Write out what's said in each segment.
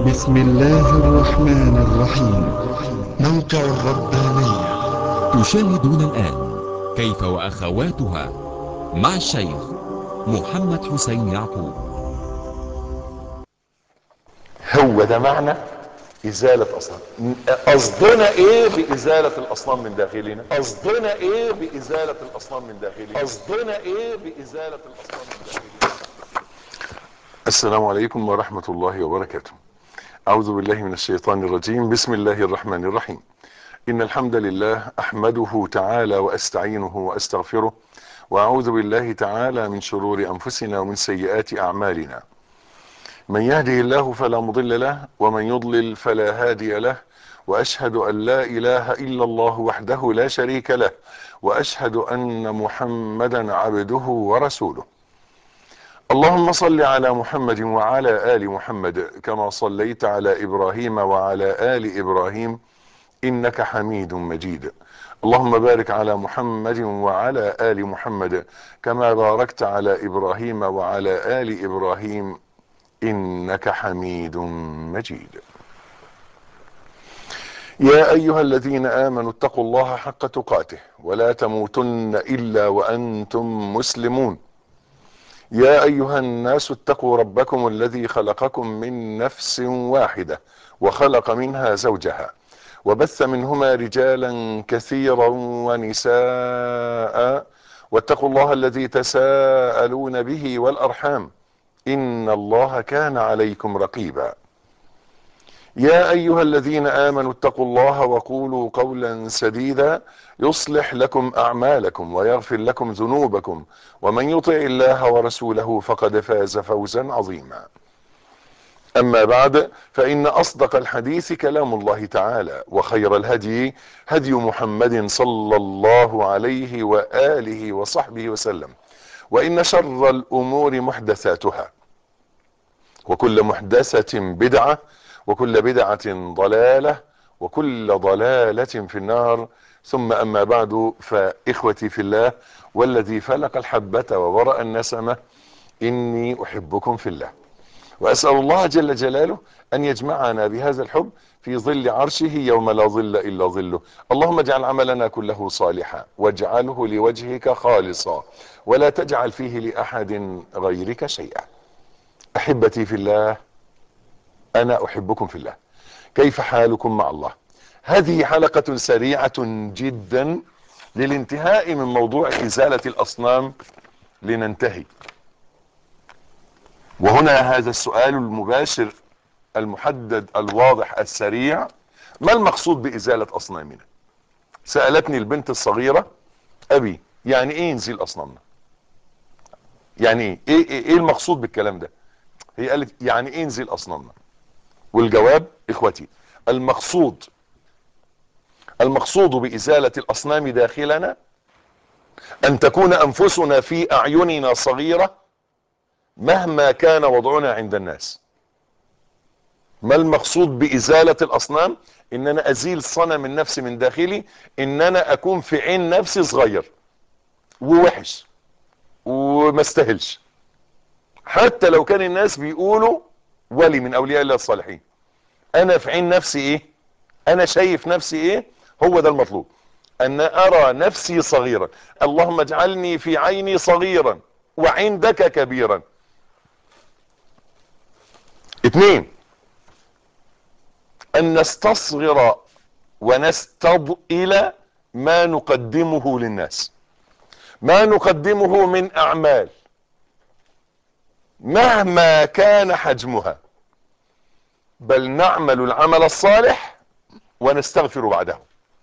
بسم الله الرحمن الرحيم موقع الربانية تشاهدون الآن كيف وأخواتها مع الشيخ محمد حسين يعقوب هو ده معنى إزالة أصنام قصدنا إيه بإزالة الأصنام من داخلنا قصدنا إيه بإزالة الأصنام من داخلنا قصدنا إيه بإزالة الأصنام من داخلنا السلام عليكم ورحمة الله وبركاته أعوذ بالله من الشيطان الرجيم بسم الله الرحمن الرحيم إن الحمد لله أحمده تعالى وأستعينه وأستغفره وأعوذ بالله تعالى من شرور أنفسنا ومن سيئات أعمالنا من يهده الله فلا مضل له ومن يضلل فلا هادي له واشهد ان لا اله الا الله وحده لا شريك له واشهد ان محمدا عبده ورسوله اللهم صل على محمد وعلى ال محمد كما صليت على ابراهيم وعلى ال ابراهيم انك حميد مجيد اللهم بارك على محمد وعلى ال محمد كما باركت على ابراهيم وعلى ال ابراهيم انك حميد مجيد يا ايها الذين امنوا اتقوا الله حق تقاته ولا تموتن الا وانتم مسلمون يا ايها الناس اتقوا ربكم الذي خلقكم من نفس واحده وخلق منها زوجها وبث منهما رجالا كثيرا ونساء واتقوا الله الذي تساءلون به والارحام ان الله كان عليكم رقيبا يا ايها الذين امنوا اتقوا الله وقولوا قولا سديدا يصلح لكم اعمالكم ويغفر لكم ذنوبكم ومن يطع الله ورسوله فقد فاز فوزا عظيما اما بعد فان اصدق الحديث كلام الله تعالى وخير الهدي هدي محمد صلى الله عليه واله وصحبه وسلم وان شر الامور محدثاتها وكل محدثة بدعة وكل بدعة ضلالة وكل ضلالة في النار ثم اما بعد فاخوتي في الله والذي فلق الحبة وبرأ النسمة اني احبكم في الله واسأل الله جل جلاله ان يجمعنا بهذا الحب في ظل عرشه يوم لا ظل الا ظله اللهم اجعل عملنا كله صالحا واجعله لوجهك خالصا ولا تجعل فيه لاحد غيرك شيئا احبتي في الله انا احبكم في الله كيف حالكم مع الله هذه حلقة سريعة جدا للانتهاء من موضوع ازالة الاصنام لننتهي وهنا هذا السؤال المباشر المحدد الواضح السريع ما المقصود بازالة اصنامنا سألتني البنت الصغيرة ابي يعني ايه نزيل اصنامنا يعني ايه ايه, إيه المقصود بالكلام ده هي قالت يعني ايه نزيل اصنامنا والجواب اخوتي المقصود المقصود بازالة الاصنام داخلنا ان تكون انفسنا في اعيننا صغيرة مهما كان وضعنا عند الناس ما المقصود بازالة الاصنام ان انا ازيل صنم النفس من داخلي ان انا اكون في عين نفسي صغير ووحش وما استاهلش حتى لو كان الناس بيقولوا ولي من اولياء الله الصالحين انا في عين نفسي ايه انا شايف نفسي ايه هو ده المطلوب ان ارى نفسي صغيرا اللهم اجعلني في عيني صغيرا وعندك كبيرا اتنين ان نستصغر ونستضئل ما نقدمه للناس ما نقدمه من اعمال مهما كان حجمها بل نعمل العمل الصالح ونستغفر بعده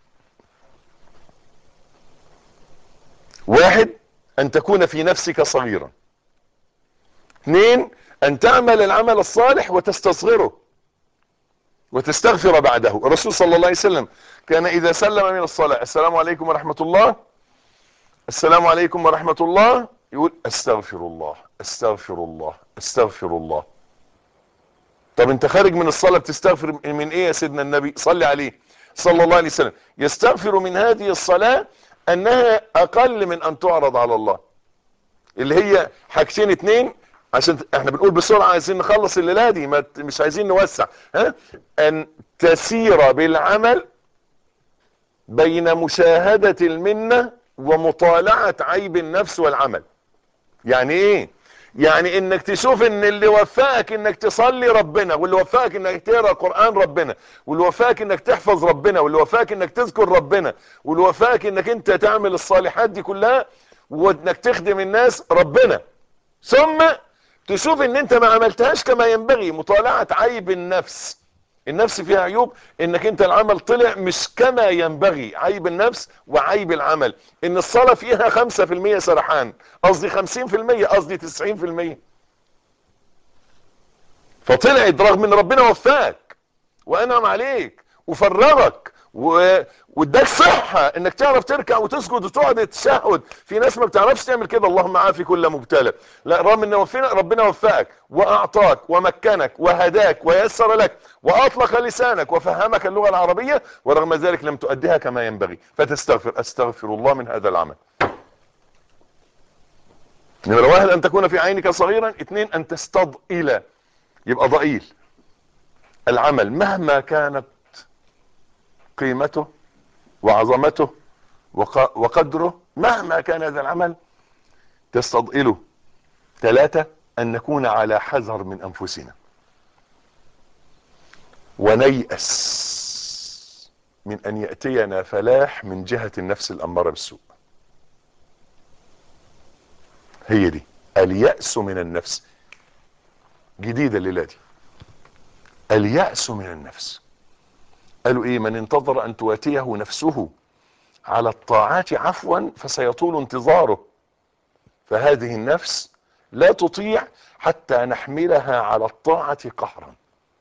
واحد ان تكون في نفسك صغيرا اثنين ان تعمل العمل الصالح وتستصغره وتستغفر بعده الرسول صلى الله عليه وسلم كان اذا سلم من الصلاة السلام عليكم ورحمة الله السلام عليكم ورحمة الله يقول استغفر الله استغفر الله استغفر الله طب انت خارج من الصلاة بتستغفر من ايه يا سيدنا النبي صلي عليه صلى الله عليه وسلم يستغفر من هذه الصلاة انها اقل من ان تعرض على الله اللي هي حاجتين اتنين عشان ت- احنا بنقول بسرعة عايزين نخلص الليلة دي ما ت- مش عايزين نوسع ها ان تسير بالعمل بين مشاهدة المنة ومطالعة عيب النفس والعمل يعني ايه يعني انك تشوف ان اللي وفقك انك تصلي ربنا واللي وفقك انك تقرا قران ربنا واللي وفقك انك تحفظ ربنا واللي وفقك انك تذكر ربنا واللي وفقك انك انت تعمل الصالحات دي كلها وانك تخدم الناس ربنا ثم تشوف ان انت ما عملتهاش كما ينبغي مطالعة عيب النفس النفس فيها عيوب انك انت العمل طلع مش كما ينبغي عيب النفس وعيب العمل ان الصلاة فيها خمسة في المية سرحان قصدي خمسين في المية قصدي تسعين في المية فطلعت رغم ان ربنا وفاك وانعم عليك وفرغك و... واداك صحة انك تعرف تركع وتسجد وتقعد تشهد في ناس ما بتعرفش تعمل كده اللهم عافي كل مبتلى لا رغم ان وفينا ربنا وفقك واعطاك ومكنك وهداك ويسر لك واطلق لسانك وفهمك اللغة العربية ورغم ذلك لم تؤديها كما ينبغي فتستغفر استغفر الله من هذا العمل نمرة واحد ان تكون في عينك صغيرا اثنين ان تستضئل يبقى ضئيل العمل مهما كانت قيمته وعظمته وق- وقدره مهما كان هذا العمل تستضئله ثلاثة أن نكون على حذر من أنفسنا ونيأس من أن يأتينا فلاح من جهة النفس الأمارة بالسوء هي دي اليأس من النفس جديدة الليلة دي اليأس من النفس قالوا ايه من انتظر ان تواتيه نفسه على الطاعات عفوا فسيطول انتظاره فهذه النفس لا تطيع حتى نحملها على الطاعة قهرا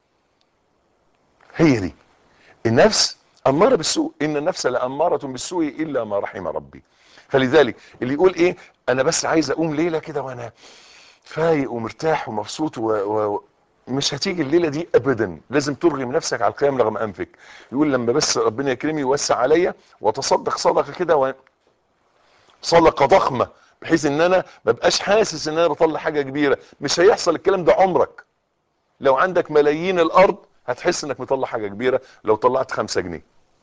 هي دي النفس أمارة بالسوء إن النفس لأمارة بالسوء إلا ما رحم ربي فلذلك اللي يقول إيه أنا بس عايز أقوم ليلة كده وأنا فايق ومرتاح ومبسوط و... و... مش هتيجي الليلة دي ابدا لازم ترغم نفسك على القيام رغم انفك يقول لما بس ربنا يكرمني ويوسع عليا وتصدق صدقة كده و... صدقة ضخمة بحيث ان انا مبقاش حاسس ان انا بطلع حاجة كبيرة مش هيحصل الكلام ده عمرك لو عندك ملايين الارض هتحس انك مطلع حاجة كبيرة لو طلعت خمسة جنيه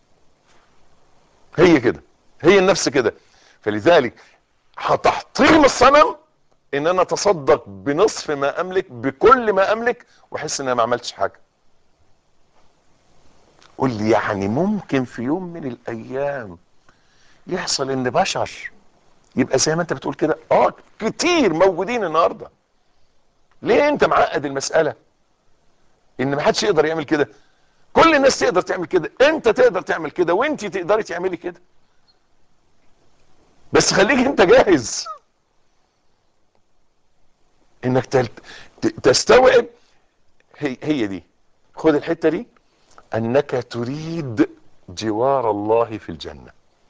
هي كده هي النفس كده فلذلك هتحطيم الصنم ان انا اتصدق بنصف ما املك بكل ما املك واحس ان انا ما عملتش حاجه قول لي يعني ممكن في يوم من الايام يحصل ان بشر يبقى زي ما انت بتقول كده اه كتير موجودين النهارده ليه انت معقد المساله ان ما حدش يقدر يعمل كده كل الناس تقدر تعمل كده انت تقدر تعمل كده وانت تقدري تعملي كده بس خليك انت جاهز انك تل- ت- تستوعب هي, هي دي خد الحتة دي انك تريد جوار الله في الجنة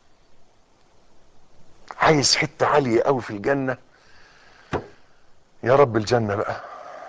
عايز حتة عالية قوي في الجنة يا رب الجنة بقى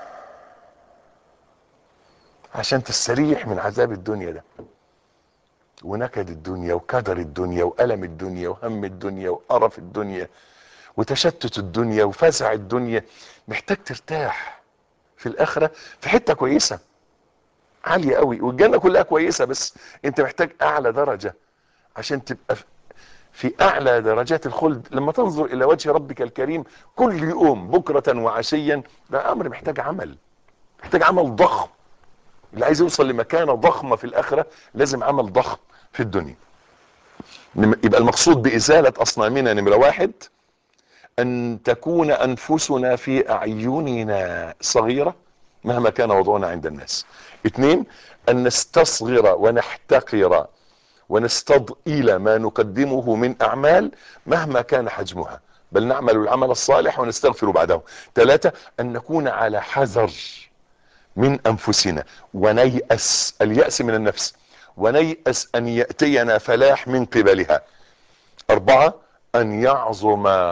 عشان تستريح من عذاب الدنيا ده ونكد الدنيا وكدر الدنيا وألم الدنيا وهم الدنيا وقرف الدنيا وتشتت الدنيا وفزع الدنيا محتاج ترتاح في الآخرة في حتة كويسة عالية قوي والجنة كلها كويسة بس انت محتاج أعلى درجة عشان تبقى في- في أعلى درجات الخلد لما تنظر إلى وجه ربك الكريم كل يوم بكرة وعشيا ده أمر محتاج عمل محتاج عمل ضخم اللي عايز يوصل لمكانة ضخمة في الآخرة لازم عمل ضخم في الدنيا نم- يبقى المقصود بإزالة أصنامنا نمرة واحد أن تكون أنفسنا في أعيننا صغيرة مهما كان وضعنا عند الناس اثنين أن نستصغر ونحتقر ونستضئيل ما نقدمه من أعمال مهما كان حجمها بل نعمل العمل الصالح ونستغفر بعده ثلاثة أن نكون على حذر من أنفسنا ونيأس اليأس من النفس ونيأس أن يأتينا فلاح من قبلها أربعة أن يعظم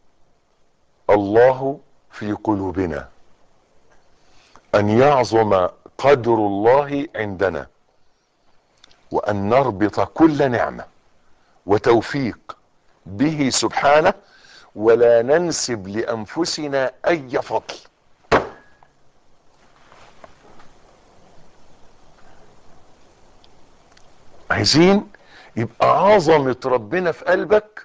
الله في قلوبنا أن يعظم قدر الله عندنا وأن نربط كل نعمة وتوفيق به سبحانه ولا ننسب لأنفسنا أي فضل عايزين يبقى عظمة ربنا في قلبك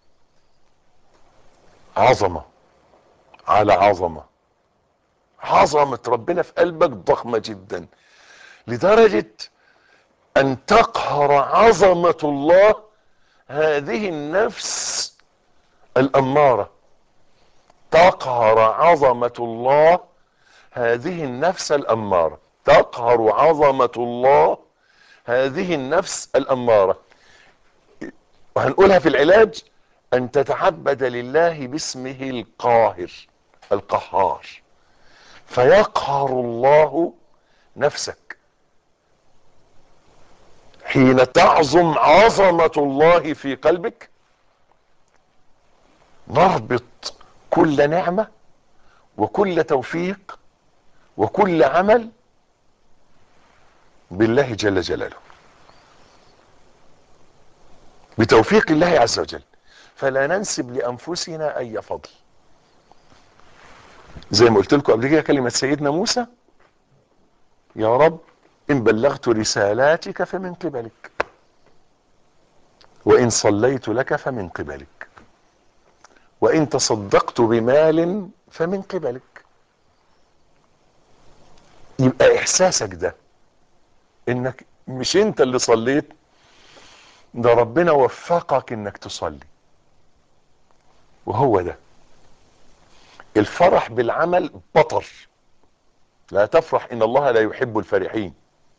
عظمة على عظمة عظمة ربنا في قلبك ضخمة جدا لدرجة ان تقهر عظمة الله هذه النفس الامارة تقهر عظمة الله هذه النفس الامارة تقهر عظمة الله هذه النفس الامارة وهنقولها في العلاج ان تتعبد لله باسمه القاهر القهار فيقهر الله نفسك حين تعظم عظمة الله في قلبك نربط كل نعمة وكل توفيق وكل عمل بالله جل جلاله بتوفيق الله عز وجل فلا ننسب لأنفسنا أي فضل زي ما قلت لكم قبل كده كلمة سيدنا موسى يا رب إن بلغت رسالاتك فمن قبلك وإن صليت لك فمن قبلك وإن تصدقت بمال فمن قبلك يبقى إحساسك ده إنك مش أنت اللي صليت ده ربنا وفقك إنك تصلي وهو ده الفرح بالعمل بطر لا تفرح ان الله لا يحب الفرحين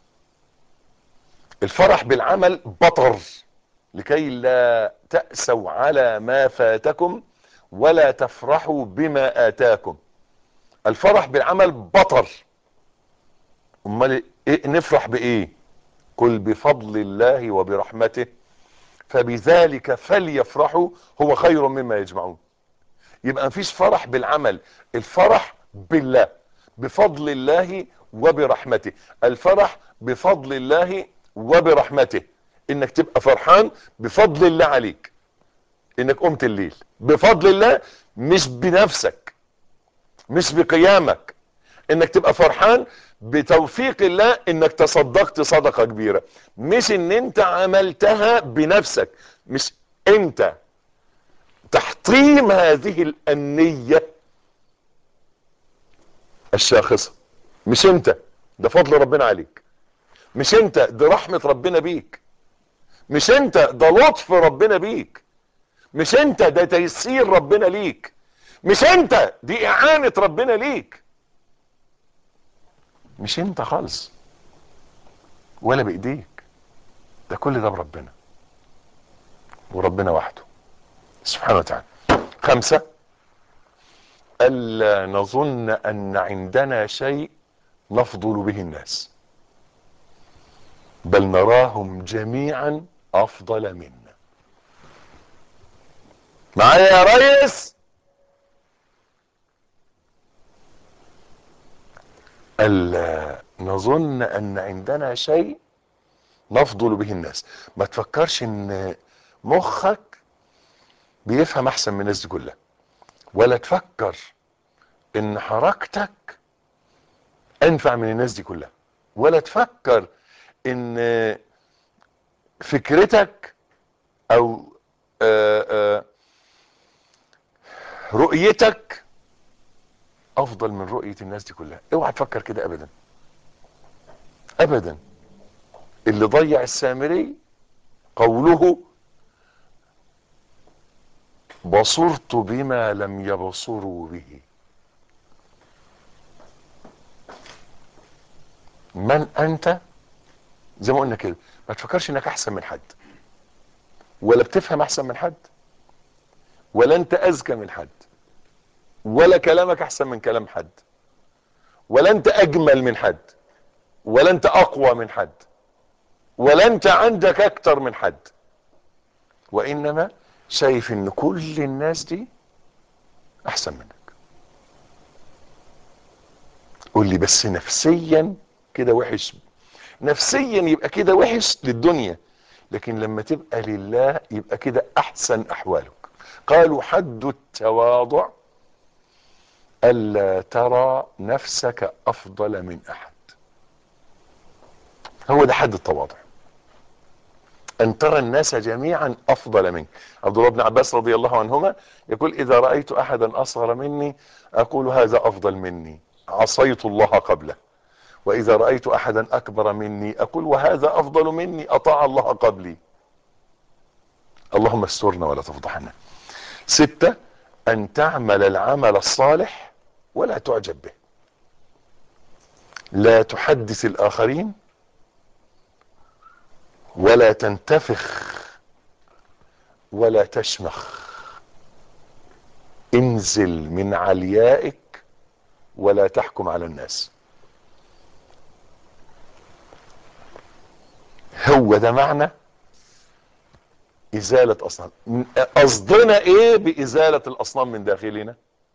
الفرح بالعمل بطر لكي لا تأسوا على ما فاتكم ولا تفرحوا بما آتاكم الفرح بالعمل بطر امال إيه نفرح بايه قل بفضل الله وبرحمته فبذلك فليفرحوا هو خير مما يجمعون يبقى مفيش فرح بالعمل الفرح بالله بفضل الله وبرحمته الفرح بفضل الله وبرحمته انك تبقى فرحان بفضل الله عليك انك قمت الليل بفضل الله مش بنفسك مش بقيامك انك تبقى فرحان بتوفيق الله انك تصدقت صدقة كبيرة مش ان انت عملتها بنفسك مش انت تحطيم هذه الأنية الشاخصة مش انت ده فضل ربنا عليك مش انت ده رحمة ربنا بيك مش انت ده لطف ربنا بيك مش انت ده تيسير ربنا ليك مش انت دي اعانة ربنا ليك مش انت خالص ولا بايديك ده كل ده بربنا وربنا وحده سبحانه وتعالى خمسة ألا نظن أن عندنا شيء نفضل به الناس بل نراهم جميعا أفضل منا معايا يا ريس ألا نظن أن عندنا شيء نفضل به الناس ما تفكرش ان مخك بيفهم احسن من الناس دي كلها ولا تفكر ان حركتك انفع من الناس دي كلها ولا تفكر ان فكرتك او آآ آآ رؤيتك افضل من رؤية الناس دي كلها اوعى تفكر كده ابدا ابدا اللي ضيع السامري قوله بصرت بما لم يبصروا به من انت زي ما قلنا كده ما تفكرش انك احسن من حد ولا بتفهم احسن من حد ولا انت اذكى من حد ولا كلامك احسن من كلام حد ولا انت اجمل من حد ولا انت اقوى من حد ولا انت عندك اكتر من حد وانما شايف ان كل الناس دي احسن منك قول لي بس نفسيا كده وحش نفسيا يبقى كده وحش للدنيا لكن لما تبقى لله يبقى كده احسن احوالك قالوا حد التواضع الا ترى نفسك افضل من احد هو ده حد التواضع ان ترى الناس جميعا افضل منك عبد الله بن عباس رضي الله عنهما يقول اذا رايت احدا اصغر مني اقول هذا افضل مني عصيت الله قبله واذا رايت احدا اكبر مني اقول وهذا افضل مني اطاع الله قبلي اللهم استرنا ولا تفضحنا ستة ان تعمل العمل الصالح ولا تعجب به لا تحدث الاخرين ولا تنتفخ ولا تشمخ انزل من عليائك ولا تحكم على الناس هو ده معنى ازالة اصنام قصدنا ايه بازالة الاصنام من داخلنا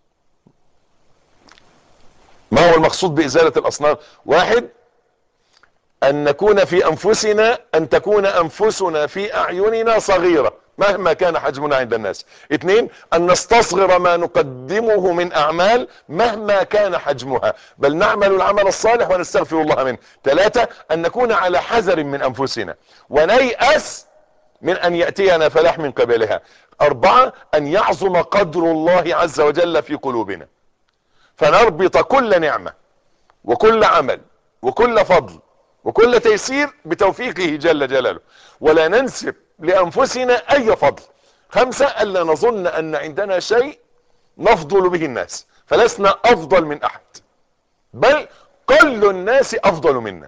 ما هو المقصود بازالة الاصنام واحد ان نكون في انفسنا ان تكون انفسنا في اعيننا صغيرة مهما كان حجمنا عند الناس اثنين ان نستصغر ما نقدمه من اعمال مهما كان حجمها بل نعمل العمل الصالح ونستغفر الله منه ثلاثة ان نكون على حذر من انفسنا ونيأس من ان يأتينا فلاح من قبلها اربعة ان يعظم قدر الله عز وجل في قلوبنا فنربط كل نعمة وكل عمل وكل فضل وكل تيسير بتوفيقه جل جلاله ولا ننسب لانفسنا اي فضل خمسة الا نظن ان عندنا شيء نفضل به الناس فلسنا افضل من احد بل كل الناس افضل منا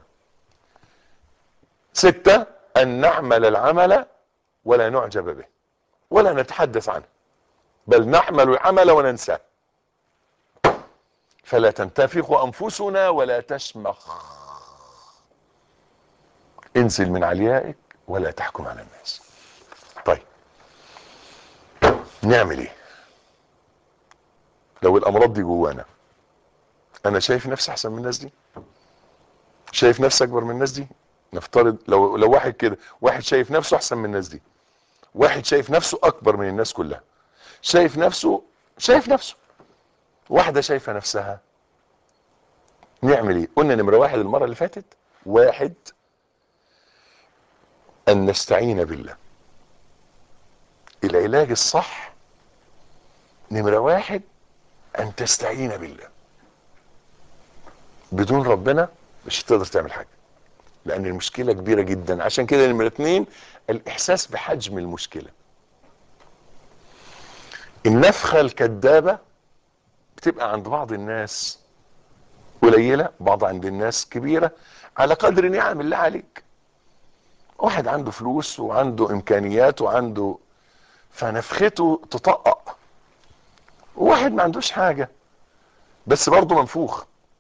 ستة ان نعمل العمل ولا نعجب به ولا نتحدث عنه بل نعمل العمل وننساه فلا تنتفخ انفسنا ولا تشمخ انزل من عليائك ولا تحكم على الناس طيب نعمل ايه لو الامراض دي جوانا انا شايف نفسي احسن من الناس دي شايف نفسي اكبر من الناس دي نفترض لو لو واحد كده واحد شايف نفسه احسن من الناس دي واحد شايف نفسه اكبر من الناس كلها شايف نفسه شايف نفسه واحدة شايفة نفسها نعمل ايه قلنا نمرة واحد المرة اللي فاتت واحد ان نستعين بالله العلاج الصح نمرة واحد ان تستعين بالله بدون ربنا مش هتقدر تعمل حاجة لان المشكلة كبيرة جدا عشان كده نمرة اتنين الاحساس بحجم المشكلة النفخة الكذابة بتبقى عند بعض الناس قليلة بعض عند الناس كبيرة على قدر نعم الله عليك واحد عنده فلوس وعنده امكانيات وعنده فنفخته تطقق وواحد ما عندوش حاجة بس برضه منفوخ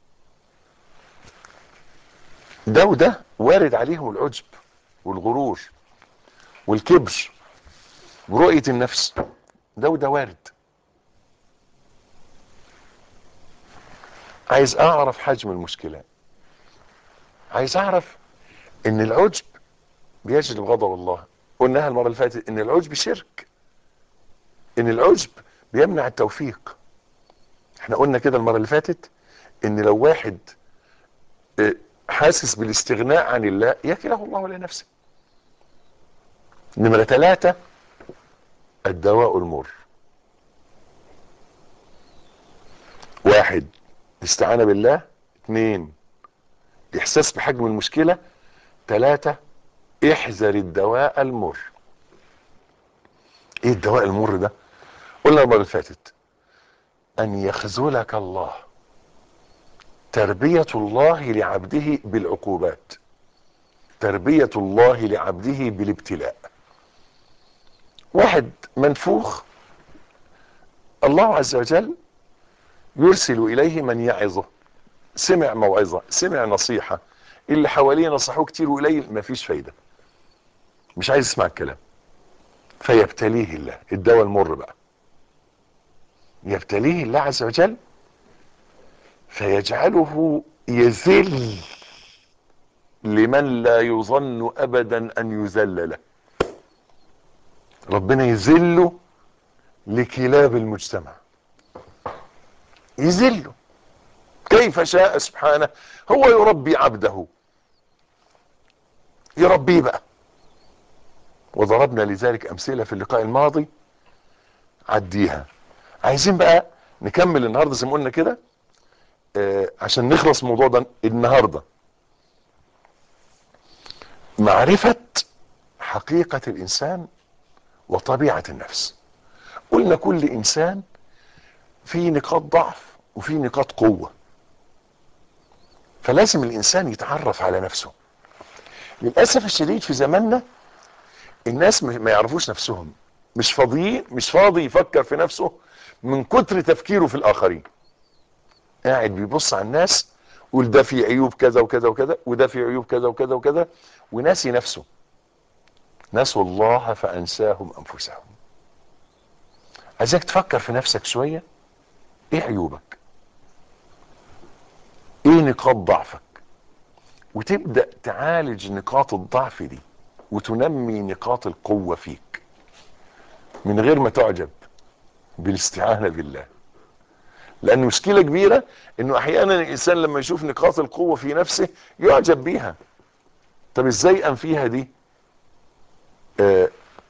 ده وده وارد عليهم العجب والغرور والكبر ورؤية النفس ده وده وارد عايز اعرف حجم المشكلة عايز اعرف ان العجب بيجلب غضب الله قلناها المرة اللي فاتت ان العجب شرك ان العجب بيمنع التوفيق احنا قلنا كده المرة اللي فاتت ان لو واحد اه، حاسس بالاستغناء عن الله يكله الله لنفسه نمرة ثلاثة الدواء المر واحد استعانة بالله اثنين احساس بحجم المشكلة ثلاثة احذر الدواء المر ايه الدواء المر ده قلنا المرة اللي فاتت ان يخذلك الله تربية الله لعبده بالعقوبات تربية الله لعبده بالابتلاء واحد منفوخ الله عز وجل يرسل اليه من يعظه سمع موعظة سمع نصيحة اللي حواليه نصحوه كتير وقليل مفيش فايدة مش عايز يسمع الكلام فيبتليه الله الدواء المر بقى يبتليه الله عز وجل فيجعله يذل لمن لا يظن ابدا ان يذل له ربنا يذله لكلاب المجتمع يذله كيف شاء سبحانه هو يربي عبده يربيه بقى وضربنا لذلك امثله في اللقاء الماضي عديها عايزين بقى نكمل النهارده زي ما قلنا كده آه عشان نخلص من الموضوع ده النهارده معرفه حقيقه الانسان وطبيعه النفس قلنا كل انسان فيه نقاط ضعف وفيه نقاط قوه فلازم الانسان يتعرف على نفسه للاسف الشديد في زماننا الناس ما يعرفوش نفسهم مش فاضيين مش فاضي يفكر في نفسه من كتر تفكيره في الاخرين قاعد بيبص على الناس يقول ده في عيوب كذا وكذا وكذا وده في عيوب كذا وكذا وكذا وناسي نفسه نسوا الله فانساهم انفسهم عايزك تفكر في نفسك شويه ايه عيوبك ايه نقاط ضعفك وتبدا تعالج نقاط الضعف دي وتنمي نقاط القوه فيك من غير ما تعجب بالاستعانه بالله لان مشكله كبيره انه احيانا الانسان لما يشوف نقاط القوه في نفسه يعجب بيها طب ازاي انفيها دي آه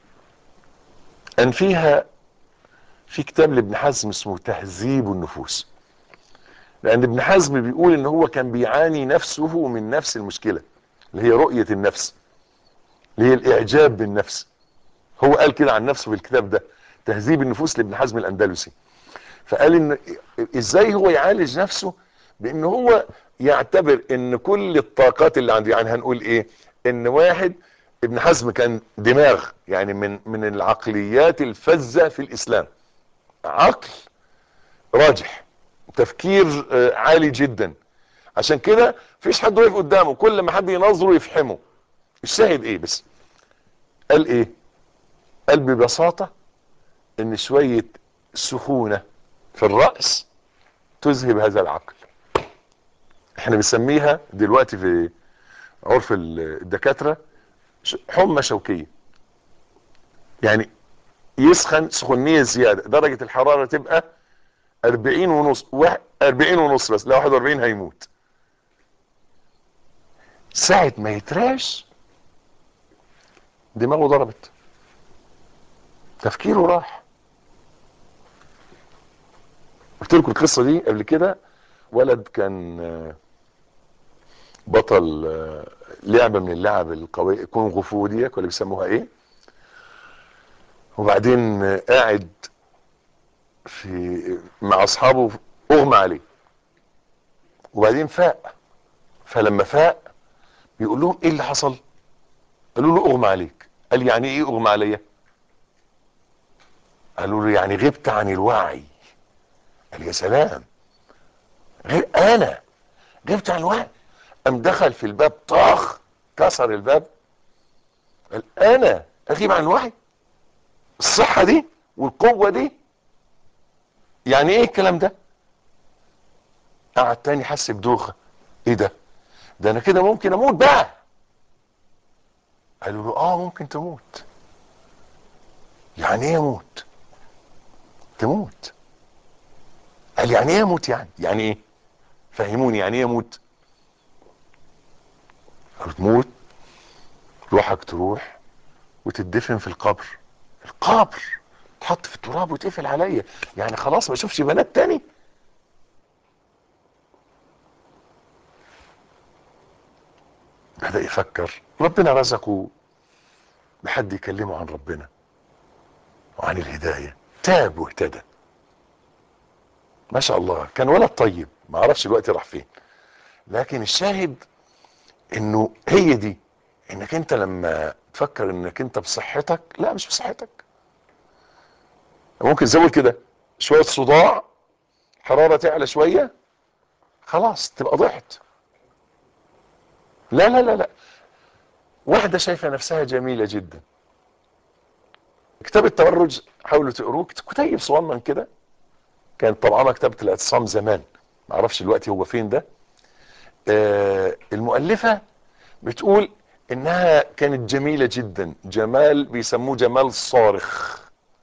انفيها في كتاب لابن حزم اسمه تهذيب النفوس لان ابن حزم بيقول ان هو كان بيعاني نفسه من نفس المشكله اللي هي رؤيه النفس اللي هي الاعجاب بالنفس هو قال كده عن نفسه في الكتاب ده تهذيب النفوس لابن حزم الاندلسي فقال ان ازاي هو يعالج نفسه بان هو يعتبر ان كل الطاقات اللي عنده يعني هنقول ايه ان واحد ابن حزم كان دماغ يعني من من العقليات الفذة في الاسلام عقل راجح تفكير عالي جدا عشان كده فيش حد واقف قدامه كل ما حد ينظره يفهمه الشاهد ايه بس قال ايه قال ببساطة ان شوية سخونة في الرأس تذهب هذا العقل احنا بنسميها دلوقتي في عرف الدكاترة حمى شوكية يعني يسخن سخونية زيادة درجة الحرارة تبقى 40 ونص 40 ونص بس لا 41 هيموت ساعة ما يتراش دماغه ضربت تفكيره راح قلت لكم القصة دي قبل كده ولد كان بطل لعبة من اللعب القوية كونغ فو دي ولا بيسموها ايه وبعدين قاعد في مع اصحابه اغمى عليه وبعدين فاق فلما فاق بيقول لهم ايه اللي حصل قالوا له اغمى عليك قال يعني ايه اغمى عليا قالوا له يعني غبت عن الوعي قال يا سلام غير انا غبت عن الوعي قام دخل في الباب طاخ كسر الباب قال انا اغيب عن الوعي الصحة دي والقوة دي يعني ايه الكلام ده قعد تاني حس بدوخة ايه ده ده انا كده ممكن اموت بقى قالوا له اه ممكن تموت يعني ايه اموت تموت قال يعني ايه اموت يعني يعني ايه فهموني يعني ايه اموت قال تموت روحك تروح وتدفن في القبر القبر تحط في التراب وتقفل عليا يعني خلاص ما اشوفش بنات تاني بدأ يفكر ربنا رزقه بحد يكلمه عن ربنا وعن الهداية تاب واهتدى ما شاء الله كان ولد طيب ما اعرفش الوقت راح فين لكن الشاهد انه هي دي انك انت لما تفكر انك انت بصحتك لا مش بصحتك ممكن زود كده شوية صداع حرارة تعلى شوية خلاص تبقى ضحت لا لا لا لا واحدة شايفة نفسها جميلة جدا كتاب التبرج حاولوا تقروه كتيب صغنن كده كانت طبعا مكتبة الاعتصام زمان معرفش دلوقتي هو فين ده آه المؤلفة بتقول انها كانت جميلة جدا جمال بيسموه جمال صارخ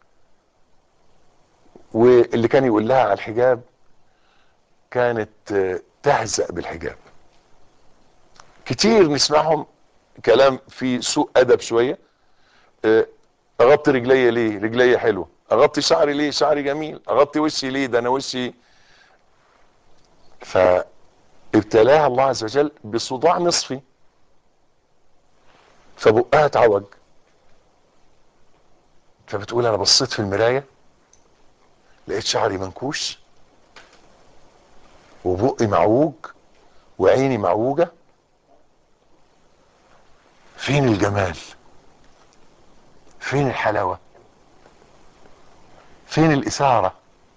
واللي كان يقول لها على الحجاب كانت آه تهزأ بالحجاب كتير نسمعهم كلام في سوء ادب شوية آه، اغطي رجلي ليه رجلي حلو اغطي شعري ليه شعري جميل اغطي وشي ليه ده انا وشي فابتلاها الله عز وجل بصداع نصفي فبقها اتعوج فبتقول انا بصيت في المرايه لقيت شعري منكوش وبقي معوج وعيني معوجه فين الجمال فين الحلاوه فين الاثاره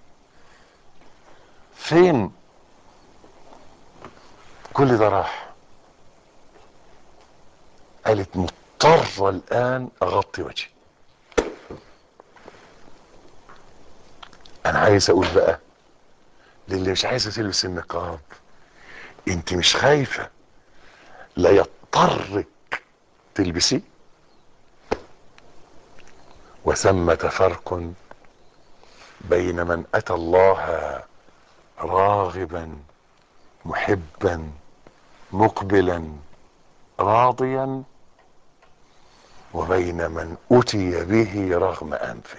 فين كل ده راح قالت مضطرة الآن أغطي وجهي أنا عايز أقول بقى للي مش عايزة تلبس النقاب أنت مش خايفة لا يضطرك تلبسيه وثمة فرق بين من أتى الله راغبا محبا مقبلا راضيا وبين من اتي به رغم انفه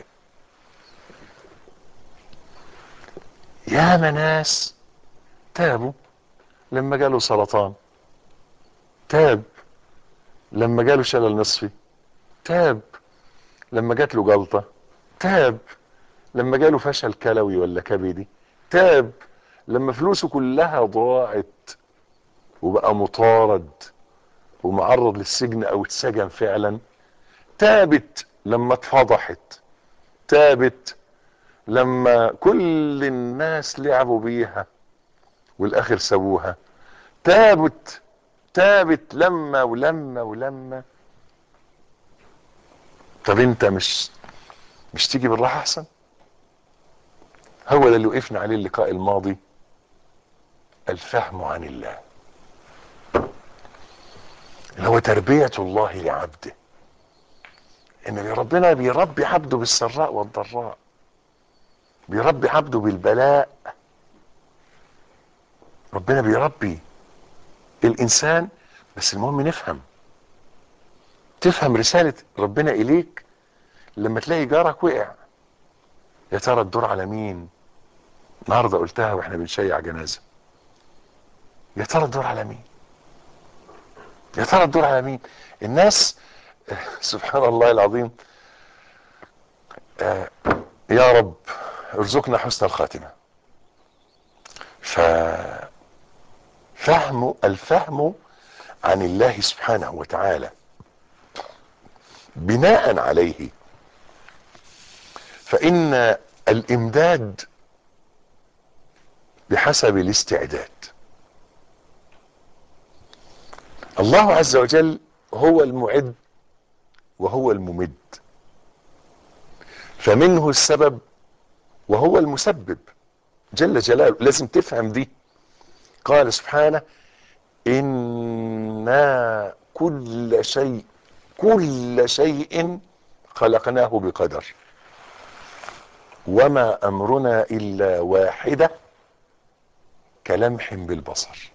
يا ناس تابوا لما جاله سرطان تاب لما جاله شلل نصفي تاب لما جات له جلطه تاب لما جاله فشل كلوي ولا كبدي تاب لما فلوسه كلها ضاعت وبقى مطارد ومعرض للسجن او اتسجن فعلا تابت لما اتفضحت تابت لما كل الناس لعبوا بيها والاخر سووها تابت تابت لما ولما ولما طب انت مش مش تيجي بالراحه احسن هو ده اللي وقفنا عليه اللقاء الماضي الفهم عن الله اللي هو تربية الله لعبده ان ربنا بيربي عبده بالسراء والضراء بيربي عبده بالبلاء ربنا بيربي الانسان بس المهم نفهم تفهم رسالة ربنا اليك لما تلاقي جارك وقع يا ترى الدور على مين النهارده قلتها واحنا بنشيع جنازه يا ترى الدور على مين يا ترى الدور على مين الناس سبحان الله العظيم آه يا رب ارزقنا حسن الخاتمه ففهم الفهم عن الله سبحانه وتعالى بناء عليه فان الامداد بحسب الاستعداد الله عز وجل هو المعد وهو الممد فمنه السبب وهو المسبب جل جلاله لازم تفهم دي قال سبحانه إنا كل شيء كل شيء خلقناه بقدر وما أمرنا إلا واحدة كلمح بالبصر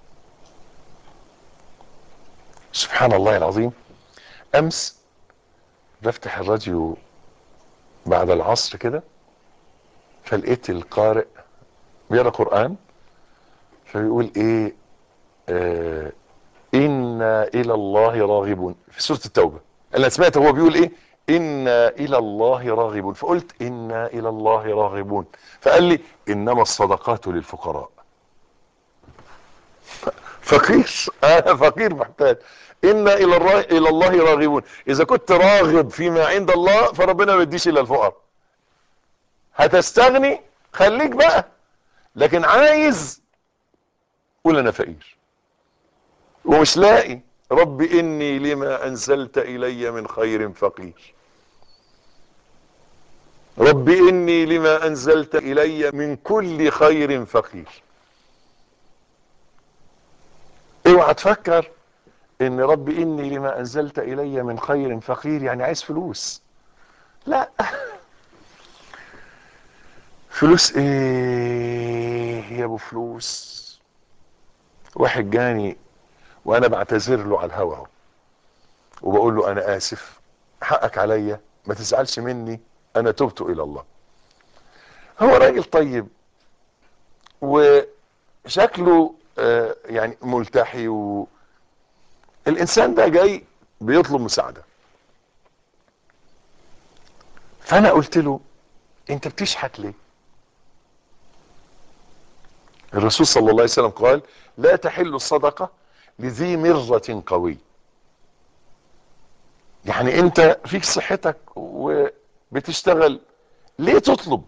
سبحان الله العظيم امس بفتح الراديو بعد العصر كده فلقيت القارئ بيقرا قران فبيقول ايه آه انا الى الله راغبون في سوره التوبه انا سمعت هو بيقول ايه انا الى الله راغبون فقلت انا الى الله راغبون فقال لي انما الصدقات للفقراء فقير انا فقير محتاج انا الى الرا... الى الله راغبون اذا كنت راغب فيما عند الله فربنا ما يديش الا الفقراء هتستغني خليك بقى لكن عايز قول انا فقير ومش لاقي رب اني لما انزلت الي من خير فقير رب اني لما انزلت الي من كل خير فقير اوعى تفكر ان رب اني لما انزلت الي من خير فقير يعني عايز فلوس لا فلوس ايه يا ابو فلوس واحد جاني وانا بعتذر له على الهوا اهو وبقول له انا اسف حقك عليا ما تزعلش مني انا تبت الى الله هو راجل طيب وشكله آه، يعني ملتحي و الانسان ده جاي بيطلب مساعدة فانا قلت له انت بتشحت ليه الرسول صلى الله عليه وسلم قال لا تحل الصدقة لذي مرة قوي يعني انت فيك صحتك وبتشتغل ليه تطلب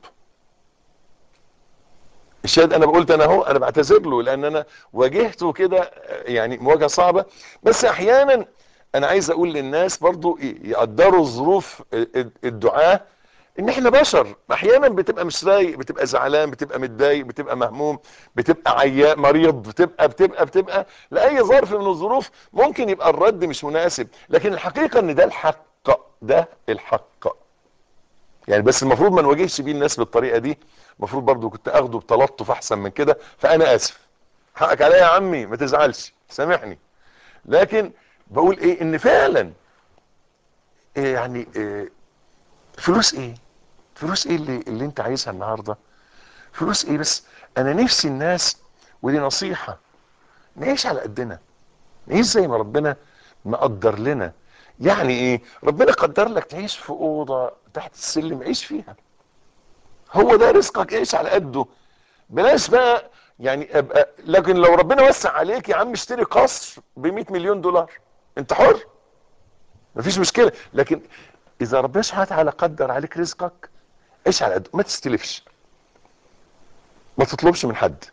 الشاهد انا قلت انا اهو انا بعتذر له لان انا واجهته كده يعني مواجهه صعبه بس احيانا انا عايز اقول للناس برضو يقدروا ظروف الدعاء ان احنا بشر احيانا بتبقى مش رايق بتبقى زعلان بتبقى متضايق بتبقى مهموم بتبقى عياء مريض بتبقى بتبقى بتبقى لاي ظرف من الظروف ممكن يبقى الرد مش مناسب لكن الحقيقه ان ده الحق ده الحق يعني بس المفروض ما نواجهش بيه الناس بالطريقه دي المفروض برضو كنت اخده بتلطف احسن من كده فانا اسف حقك عليا يا عمي ما تزعلش سامحني لكن بقول ايه ان فعلا إيه يعني إيه فلوس ايه فلوس ايه اللي, اللي انت عايزها النهاردة فلوس ايه بس انا نفسي الناس ودي نصيحة نعيش على قدنا نعيش زي ما ربنا مقدر لنا يعني ايه ربنا قدر لك تعيش في اوضة تحت السلم عيش فيها هو ده رزقك عيش على قده بلاش بقى يعني ابقى لكن لو ربنا وسع عليك يا عم اشتري قصر ب 100 مليون دولار انت حر مفيش مشكلة لكن اذا ربنا سبحانه وتعالى قدر عليك رزقك عيش على قده ما تستلفش ما تطلبش من حد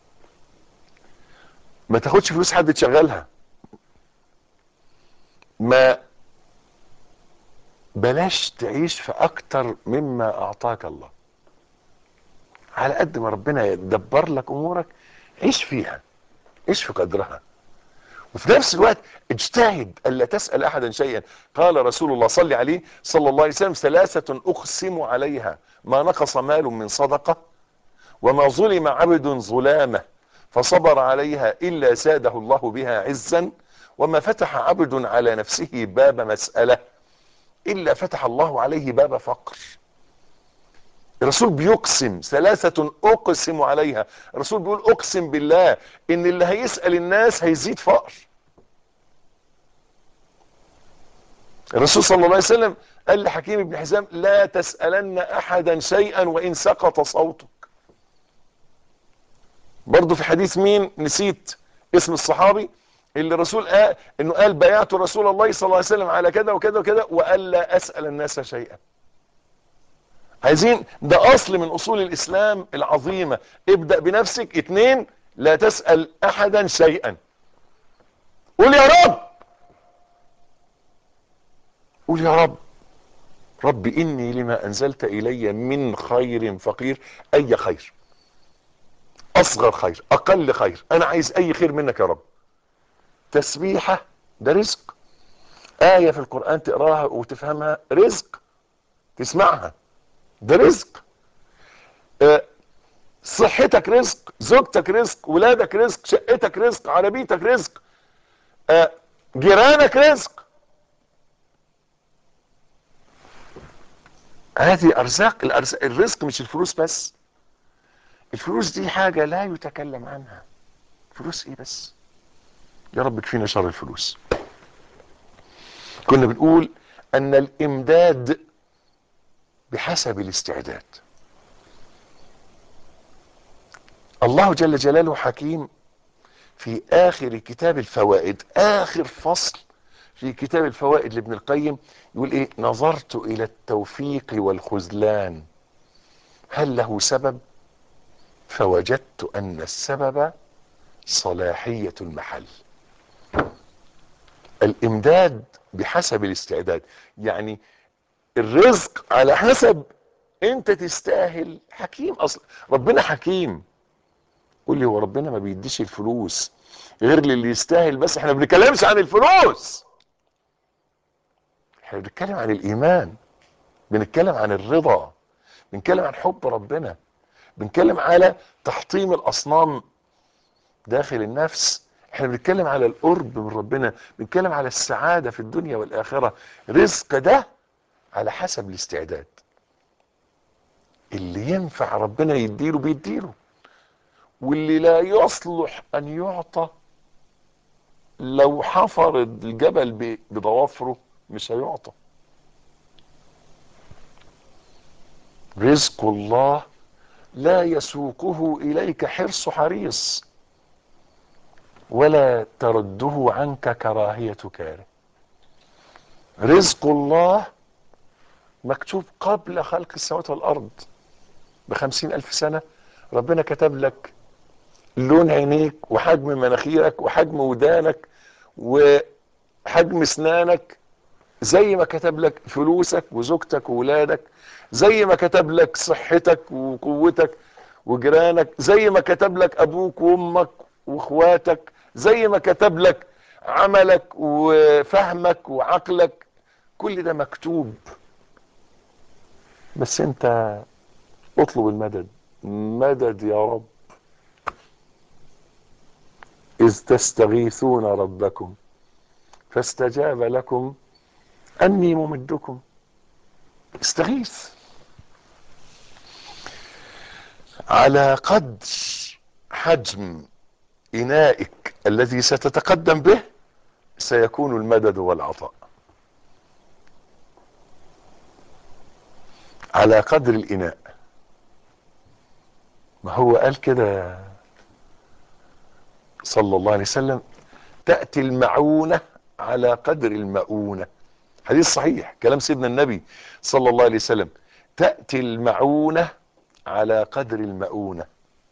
ما تاخدش فلوس حد تشغلها ما بلاش تعيش في اكتر مما اعطاك الله على قد ما ربنا يدبر لك امورك عيش فيها عيش في قدرها وفي نفس الوقت اجتهد الا تسال احدا شيئا قال رسول الله صلى عليه صلى الله عليه وسلم ثلاثه اقسم عليها ما نقص مال من صدقه وما ظلم عبد ظلامه فصبر عليها الا زاده الله بها عزا وما فتح عبد على نفسه باب مساله الا فتح الله عليه باب فقر الرسول بيقسم ثلاثة اقسم عليها الرسول بيقول اقسم بالله ان اللي هيسأل الناس هيزيد فقر الرسول صلى الله عليه وسلم قال لحكيم بن حزام لا تسألن احدا شيئا وان سقط صوتك برضو في حديث مين نسيت اسم الصحابي اللي الرسول قال انه قال بايعت رسول الله صلى الله عليه وسلم على كذا وكذا وكذا وقال لا اسأل الناس شيئا عايزين ده اصل من اصول الاسلام العظيمة ابدأ بنفسك اتنين لا تسأل احدا شيئا قول يا رب قول يا رب رب اني لما انزلت الي من خير فقير اي خير اصغر خير اقل خير انا عايز اي خير منك يا رب تسبيحة ده رزق آية في القرآن تقراها وتفهمها رزق تسمعها ده رزق آه صحتك رزق زوجتك رزق ولادك رزق شقتك رزق عربيتك رزق آه جيرانك رزق هذه ارزاق الارزاق الرزق مش الفلوس بس الفلوس دي حاجة لا يتكلم عنها فلوس ايه بس يا رب كفينا شر الفلوس كنا بنقول ان الامداد بحسب الاستعداد الله جل جلاله حكيم في اخر كتاب الفوائد اخر فصل في كتاب الفوائد لابن القيم يقول ايه نظرت الى التوفيق والخذلان هل له سبب فوجدت ان السبب صلاحية المحل الامداد بحسب الاستعداد يعني الرزق على حسب انت تستاهل حكيم اصلا ربنا حكيم قول لي هو ربنا ما بيديش الفلوس غير للي يستاهل بس احنا ما بنتكلمش عن الفلوس احنا بنتكلم عن الايمان بنتكلم عن الرضا بنتكلم عن حب ربنا بنتكلم على تحطيم الاصنام داخل النفس احنا بنتكلم على القرب من ربنا بنتكلم على السعادة في الدنيا والاخرة رزق ده على حسب الاستعداد اللي ينفع ربنا يديله بيديله واللي لا يصلح ان يعطى لو حفر الجبل ب- بضوافره مش هيعطى رزق الله لا يسوقه اليك حرص حريص ولا ترده عنك كراهية كاره رزق الله مكتوب قبل خلق السماوات والأرض بخمسين ألف سنة ربنا كتب لك لون عينيك وحجم مناخيرك وحجم ودانك وحجم اسنانك زي ما كتب لك فلوسك وزوجتك وولادك زي ما كتب لك صحتك وقوتك وجيرانك زي ما كتب لك ابوك وامك واخواتك زي ما كتب لك عملك وفهمك وعقلك كل ده مكتوب بس انت اطلب المدد مدد يا رب إذ تستغيثون ربكم فاستجاب لكم أني ممدكم استغيث على قدر حجم إنائك الذي ستتقدم به سيكون المدد والعطاء على قدر الإناء ما هو قال كده صلى الله عليه وسلم تأتي المعونة على قدر المؤونة حديث صحيح كلام سيدنا النبي صلى الله عليه وسلم تأتي المعونة على قدر المؤونة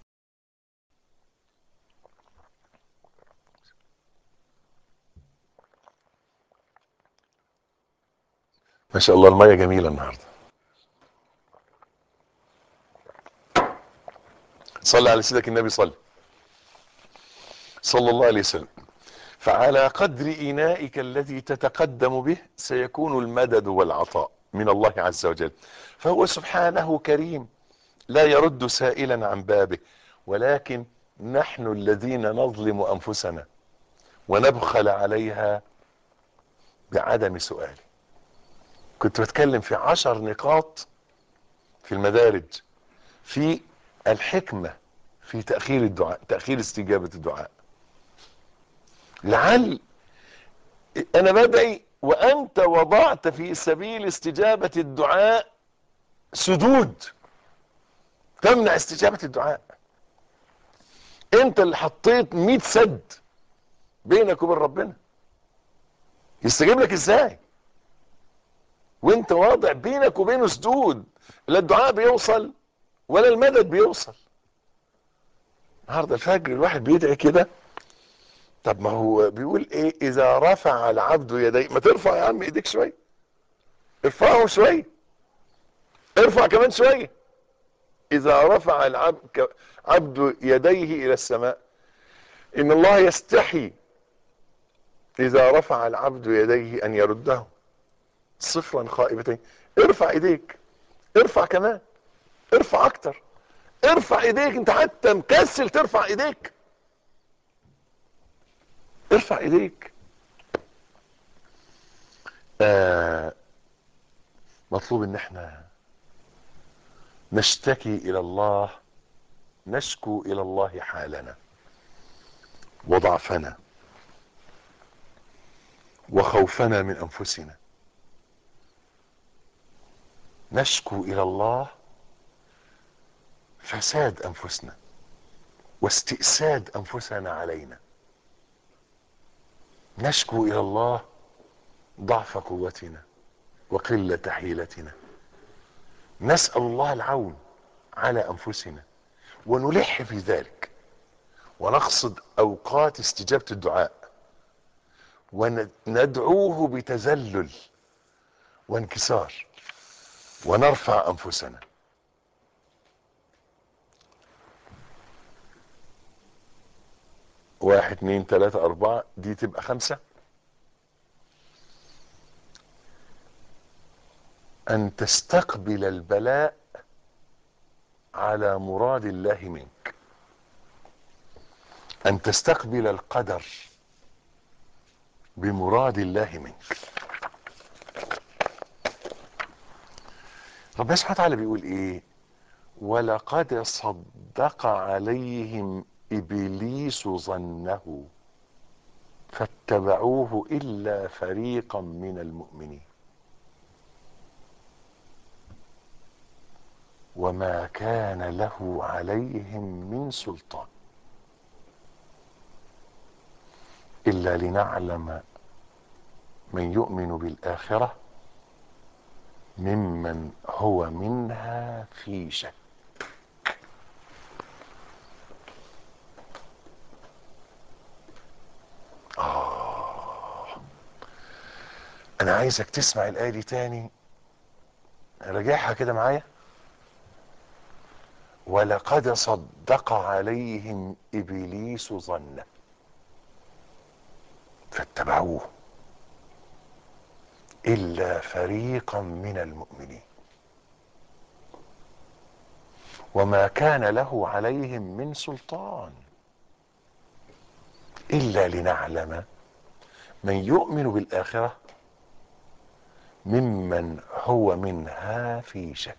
ما شاء الله المية جميلة النهاردة صلى على سيدك النبي صلى صلى الله عليه وسلم فعلى قدر إنائك الذي تتقدم به سيكون المدد والعطاء من الله عز وجل فهو سبحانه كريم لا يرد سائلا عن بابه ولكن نحن الذين نظلم أنفسنا ونبخل عليها بعدم سؤاله كنت بتكلم في عشر نقاط في المدارج في الحكمة في تأخير الدعاء تأخير استجابة الدعاء لعل انا بدعي وانت وضعت في سبيل استجابة الدعاء سدود تمنع استجابة الدعاء انت اللي حطيت 100 سد بينك وبين ربنا يستجيب لك ازاي وانت واضع بينك وبينه سدود لا الدعاء بيوصل ولا المدد بيوصل النهارده الفجر الواحد بيدعي كده طب ما هو بيقول ايه اذا رفع العبد يديه ما ترفع يا عم ايديك شويه ارفعهم شويه ارفع كمان شويه اذا رفع العبد عبد يديه الى السماء ان الله يستحي اذا رفع العبد يديه ان يرده صفرا خائبتين ارفع ايديك ارفع كمان ارفع اكتر ارفع ايديك انت حتى مكسل ترفع ايديك ارفع ايديك آه مطلوب ان احنا نشتكي الى الله نشكو الى الله حالنا وضعفنا وخوفنا من انفسنا نشكو الى الله فساد انفسنا واستئساد انفسنا علينا نشكو الى الله ضعف قوتنا وقلة حيلتنا نسأل الله العون على انفسنا ونلح في ذلك ونقصد اوقات استجابة الدعاء وندعوه بتذلل وانكسار ونرفع انفسنا واحد اتنين تلاتة اربعة دي تبقى خمسة ان تستقبل البلاء على مراد الله منك ان تستقبل القدر بمراد الله منك ربنا سبحانه وتعالى بيقول ايه ولقد صدق عليهم ابليس ظنه فاتبعوه الا فريقا من المؤمنين وما كان له عليهم من سلطان الا لنعلم من يؤمن بالاخره ممن هو منها في شك آه. انا عايزك تسمع الايه دي تاني راجعها كده معايا ولقد صدق عليهم ابليس ظنه فاتبعوه الا فريقا من المؤمنين وما كان له عليهم من سلطان الا لنعلم من يؤمن بالاخره ممن هو منها في شك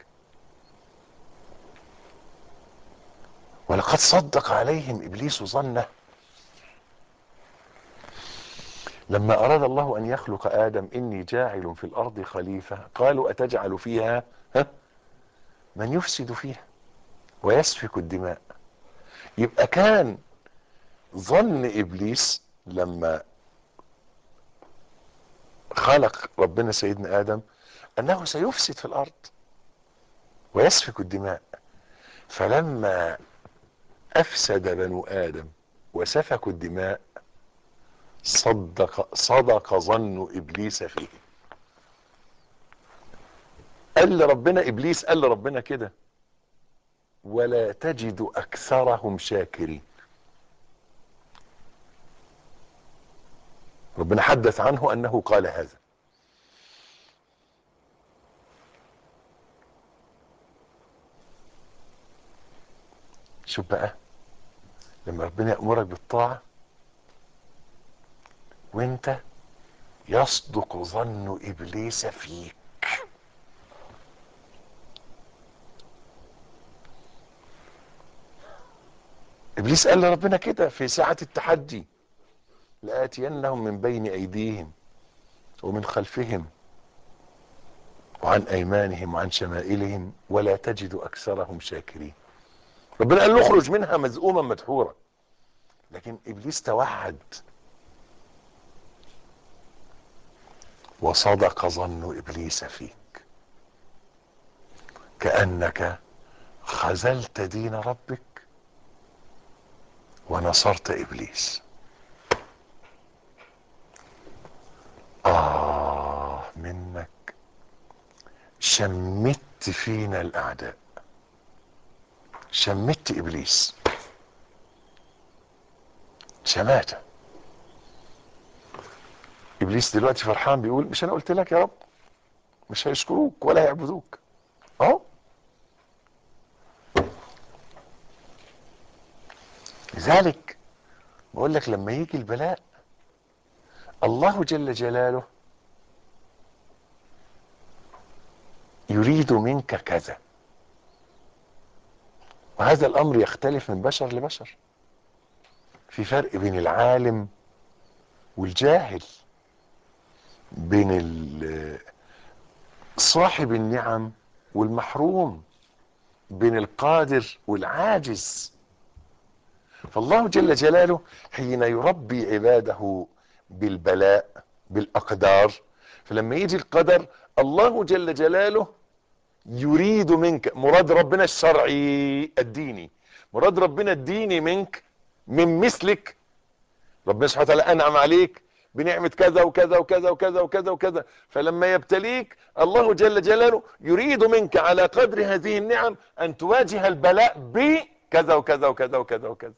ولقد صدق عليهم ابليس ظنه لما اراد الله ان يخلق ادم اني جاعل في الارض خليفه قالوا اتجعل فيها ها من يفسد فيها ويسفك الدماء يبقى كان ظن ابليس لما خلق ربنا سيدنا ادم انه سيفسد في الارض ويسفك الدماء فلما افسد بنو ادم وسفكوا الدماء صدق صدق ظن ابليس فيه قال لربنا ابليس قال لربنا كده ولا تجد اكثرهم شاكرين ربنا حدث عنه انه قال هذا شوف بقى لما ربنا يأمرك بالطاعة وانت يصدق ظن ابليس فيك ابليس قال لربنا كده في ساعة التحدي لآتينهم من بين ايديهم ومن خلفهم وعن ايمانهم وعن شمائلهم ولا تجد اكثرهم شاكرين ربنا قال له اخرج منها مذءوما مدحورا لكن ابليس توحد وصدق ظن ابليس فيك كانك خذلت دين ربك ونصرت ابليس اه منك شمت فينا الاعداء شمت ابليس شماته ابليس دلوقتي فرحان بيقول مش انا قلت لك يا رب مش هيشكروك ولا هيعبدوك اهو لذلك بقول لك لما يجي البلاء الله جل جلاله يريد منك كذا وهذا الامر يختلف من بشر لبشر في فرق بين العالم والجاهل بين ال- صاحب النعم والمحروم بين القادر والعاجز فالله جل جلاله حين يربي عباده بالبلاء بالاقدار فلما يجي القدر الله جل جلاله يريد منك مراد ربنا الشرعي الديني مراد ربنا الديني منك من مثلك ربنا سبحانه وتعالى انعم عليك بنعمة كذا وكذا وكذا وكذا وكذا وكذا فلما يبتليك الله جل جلاله يريد منك على قدر هذه النعم ان تواجه البلاء بكذا وكذا وكذا وكذا وكذا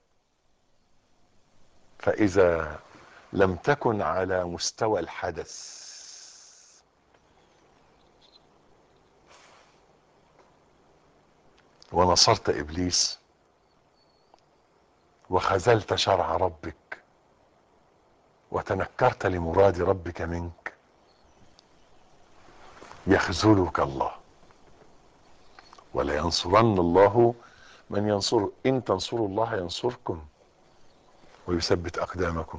فاذا لم تكن على مستوى الحدث ونصرت ابليس وخذلت شرع ربك وتنكرت لمراد ربك منك يخذلك الله ولا ينصرن الله من ينصره إن تنصروا الله ينصركم ويثبت أقدامكم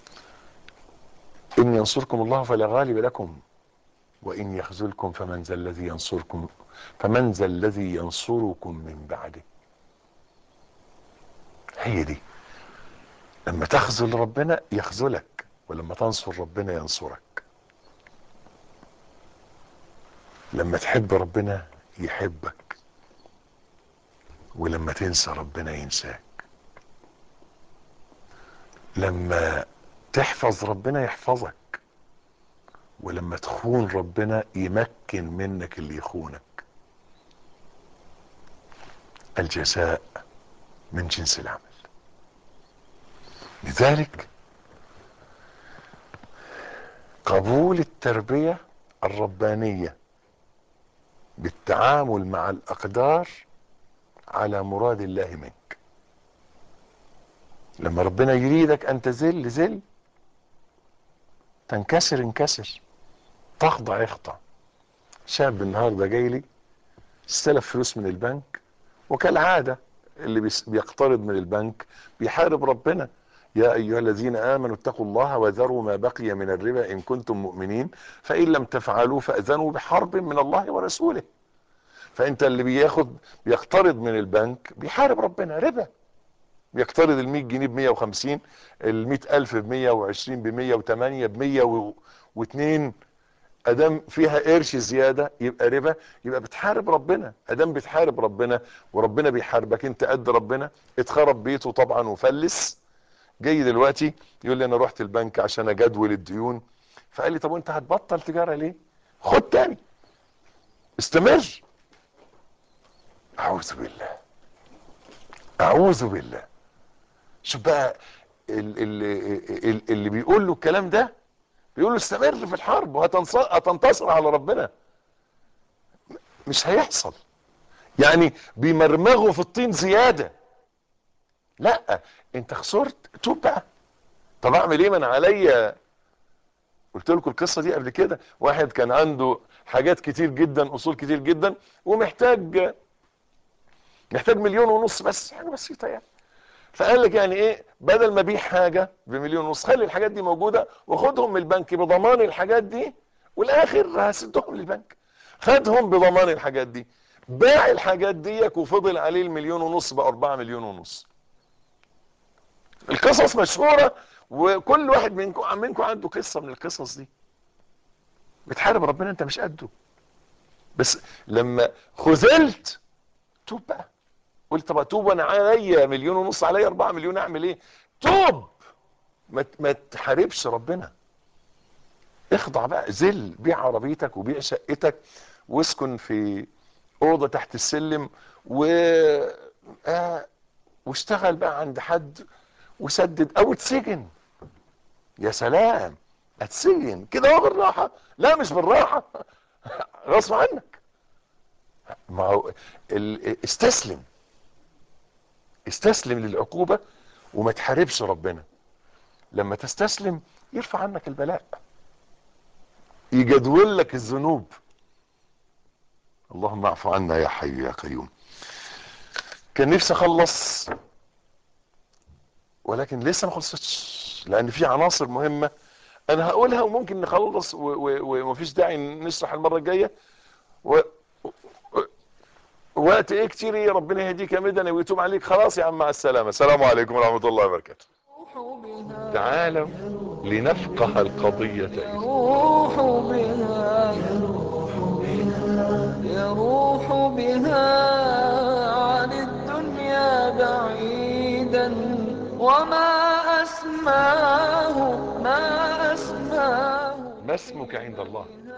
إن ينصركم الله فلا غالب لكم وإن يخذلكم فمن ذا الذي ينصركم فمن ذا الذي ينصركم من بعده هي دي لما تخذل ربنا يخذلك ولما تنصر ربنا ينصرك لما تحب ربنا يحبك ولما تنسى ربنا ينساك لما تحفظ ربنا يحفظك ولما تخون ربنا يمكن منك اللي يخونك الجزاء من جنس العمل لذلك قبول التربية الربانية بالتعامل مع الأقدار على مراد الله منك لما ربنا يريدك أن تزل زل تنكسر انكسر تخضع يخضع شاب النهارده جاي لي استلف فلوس من البنك وكالعادة اللي بيس- بيقترض من البنك بيحارب ربنا يا أيها الذين آمنوا اتقوا الله وذروا ما بقي من الربا إن كنتم مؤمنين فإن لم تفعلوا فأذنوا بحرب من الله ورسوله فأنت اللي بياخد بيقترض من البنك بيحارب ربنا ربا بيقترض ال 100 جنيه ب 150 ال 100000 ب 120 ب 108 ب 102 ادام فيها قرش زياده يبقى ربا يبقى بتحارب ربنا ادام بتحارب ربنا وربنا بيحاربك انت قد ربنا اتخرب بيته طبعا وفلس جاي دلوقتي يقول لي انا رحت البنك عشان اجدول الديون فقال لي طب وانت هتبطل تجاره ليه خد تاني استمر اعوذ بالله اعوذ بالله شوف بقى ال- ال- ال- اللي بيقول له الكلام ده بيقول له استمر في الحرب وهتنتصر على ربنا مش هيحصل يعني بيمرمغوا في الطين زيادة لا انت خسرت توب بقى طب اعمل ايه من عليا قلت لكم القصة دي قبل كده واحد كان عنده حاجات كتير جدا اصول كتير جدا ومحتاج محتاج مليون ونص بس حاجة بسيطة يعني فقال لك يعني ايه بدل ما ابيع حاجه بمليون ونص خلي الحاجات دي موجوده واخدهم من البنك بضمان الحاجات دي والاخر هسدهم للبنك خدهم بضمان الحاجات دي باع الحاجات ديك وفضل عليه المليون ونص بقى 4 مليون ونص القصص مشهوره وكل واحد منكم منكم عنده قصه من القصص دي بتحارب ربنا انت مش قده بس لما خذلت توب بقى قلت طب اتوب وانا عليا مليون ونص عليا 4 مليون اعمل ايه توب ما ت- ما تحاربش ربنا اخضع بقى زل بيع عربيتك وبيع شقتك واسكن في اوضه تحت السلم و آه واشتغل بقى عند حد وسدد او اتسجن يا سلام اتسجن كده هو بالراحه لا مش بالراحه غصب عنك ما هو ال- استسلم استسلم للعقوبة وما تحاربش ربنا لما تستسلم يرفع عنك البلاء يجدول لك الذنوب اللهم اعف عنا يا حي يا قيوم كان نفسي اخلص ولكن لسه ما خلصتش لان في عناصر مهمة انا هقولها وممكن نخلص و- و- ومفيش داعي نشرح المرة الجاية و... وقت ايه كتير ايه ربنا يهديك يا مدني ويتوب عليك خلاص يا عم مع السلامة السلام عليكم ورحمة الله وبركاته تعالوا لنفقه القضية يروح بها يروح بها عن الدنيا بعيدا وما أسماه ما أسماه ما اسمك عند الله